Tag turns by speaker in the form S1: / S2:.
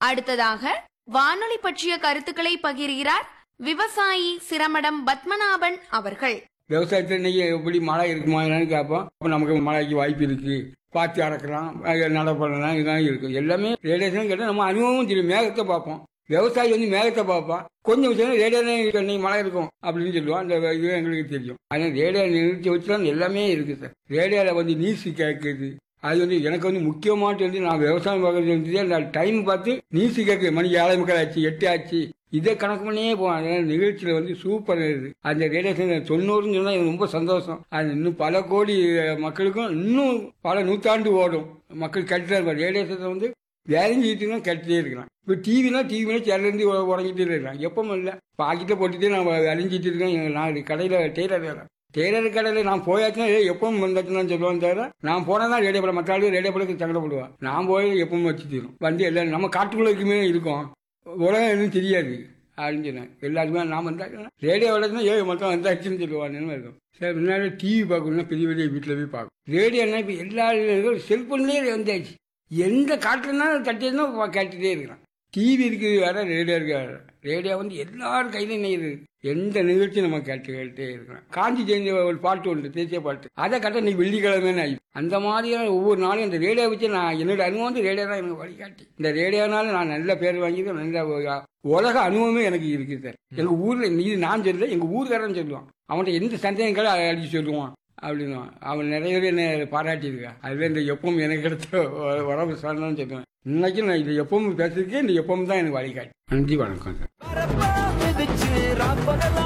S1: அடுத்ததாக வானொலி பற்றிய கருத்துக்களை பகிர்கிறார் விவசாயி சிரமடம் பத்மநாபன் அவர்கள்
S2: விவசாயத்தில் இன்னைக்கு எப்படி மழை இருக்குமா என்னன்னு கேட்போம் அப்போ நமக்கு மழைக்கு வாய்ப்பு இருக்கு பாத்தி அறக்கலாம் அஹ் நடை பண்ணலாம் இதெல்லாம் இருக்கு எல்லாமே ரேடியேஷன் கேட்டால் நம்ம அனுபவமும் தெரியும் மேகத்தை பார்ப்போம் விவசாயி வந்து மேகத்தை பார்ப்பான் கொஞ்சம் விஷயம் ரேடியோ இன்னைக்கு மழை இருக்கும் அப்படின்னு சொல்லுவான் அந்த இது எங்களுக்கு தெரியும் ஆனால் ரேடியோ நிறுத்தி வச்சு தான் எல்லாமே இருக்கு சார் ரேடியோவில் வந்து நியூஸ் கேட்குது அது வந்து எனக்கு வந்து முக்கியமானது வந்து நான் விவசாயம் பார்க்கறது வந்து அந்த டைம் பார்த்து நியூஸ் கேட்குது மணி ஏழை முக்கால் ஆச்சு எட்டு ஆச்சு இதை கணக்கு பண்ணியே போவான் அதனால நிகழ்ச்சியில வந்து சூப்பர் இது அந்த ரேடியேஷன் தொண்ணூறுன்னு சொன்னா எனக்கு ரொம்ப சந்தோஷம் அது இன்னும் பல கோடி அஹ், மக்களுக்கும் இன்னும் பல நூற்றாண்டு ஓடும் மக்கள் கேட்டுட்டே இருப்பாங்க ரேடியேஷனை வந்து வேலைஞ்சிட்டு தான் கேட்டுட்டே இருக்கிறான் இப்போ டிவினா டிவினா சேர்லேருந்து உறங்கிட்டே இருக்கிறான் எப்பவும் இல்லை பாக்கெட்டை போட்டுட்டு நான் விளைஞ்சிட்டு இருக்கேன் எங்க நான் கடையில் டெய்லர் வேலை டெய்லர் கடையில் நான் போயாச்சுன்னா ஏய், எப்பவும் வந்தாச்சுன்னு தான் சொல்லுவான் தவிர நான் போனால் தான் ரேடியோ படம் மற்ற ஆளு ரேடியோ படத்துக்கு சங்கடப்படுவான் நான் போய் எப்பவும் வச்சு தீரும் வண்டி எல்லாம் நம்ம காட்டுக்குள்ள இருக்குமே இருக்கோம் உலகம் எதுவும் தெரியாது அப்படின்னு சொன்னேன் எல்லாருமே நான் வந்தாச்சுன்னா ரேடியோ வளர்த்துனா ஏழு மட்டும் வந்தாச்சுன்னு சொல்லுவான்னு இருக்கும் சரி முன்னாடி டிவி பார்க்கணும்னா பெரிய பெரிய வீட்டில் போய் பார்க்கும் ரேடியோனா இப்போ எல்லா செல்ஃபோன்லேயே வந்தாச்சு எந்த காட்டுலனாலும் தட்டினா கேட்டுட்டே இருக்கிறான் டிவி இருக்குது வேற ரேடியோ இருக்கு வேற ரேடியோ வந்து எல்லாரும் கையிலும் நெய்யுது எந்த நிகழ்ச்சி நம்ம கேட்டு கேட்டுட்டே இருக்கிறோம் காஞ்சி ஜெயந்தி ஒரு பாட்டு உண்டு தேசிய பாட்டு அதை கட்ட நீ வெள்ளிக்கிழமை ஆகி அந்த மாதிரியான ஒவ்வொரு நாளும் இந்த ரேடியோ வச்சு நான் என்னோட அனுபவம் வந்து ரேடியோ தான் எனக்கு வழிகாட்டி இந்த ரேடியோனால நான் நல்ல பேர் வாங்கியிருக்கேன் நல்ல ஒரு உலக அனுபவமே எனக்கு இருக்குது சார் எங்க ஊர்ல நீ நான் சொல்லல எங்க ஊர்காரன் சொல்லுவான் அவன்கிட்ட எந்த சந்தேகங்களும் அதை அடிச்சு சொல்லுவான் அப்படின்னு அவன் நிறைய பேர் என்னை பாராட்டியிருக்கான் அதுல இந்த எப்பவும் எனக்கு கிடைச்ச ஒரு உறவு சார்ந்தான்னு சொல்லுவேன் இன்னைக்கு நான் இது எப்பவும் பேசுறதுக்கே இந்த எப்பவும் தான் எனக்கு வழிகாட்டி நன்றி வணக்கம் சார்
S3: வரப்பா மிதிச்சு ராப்பகல்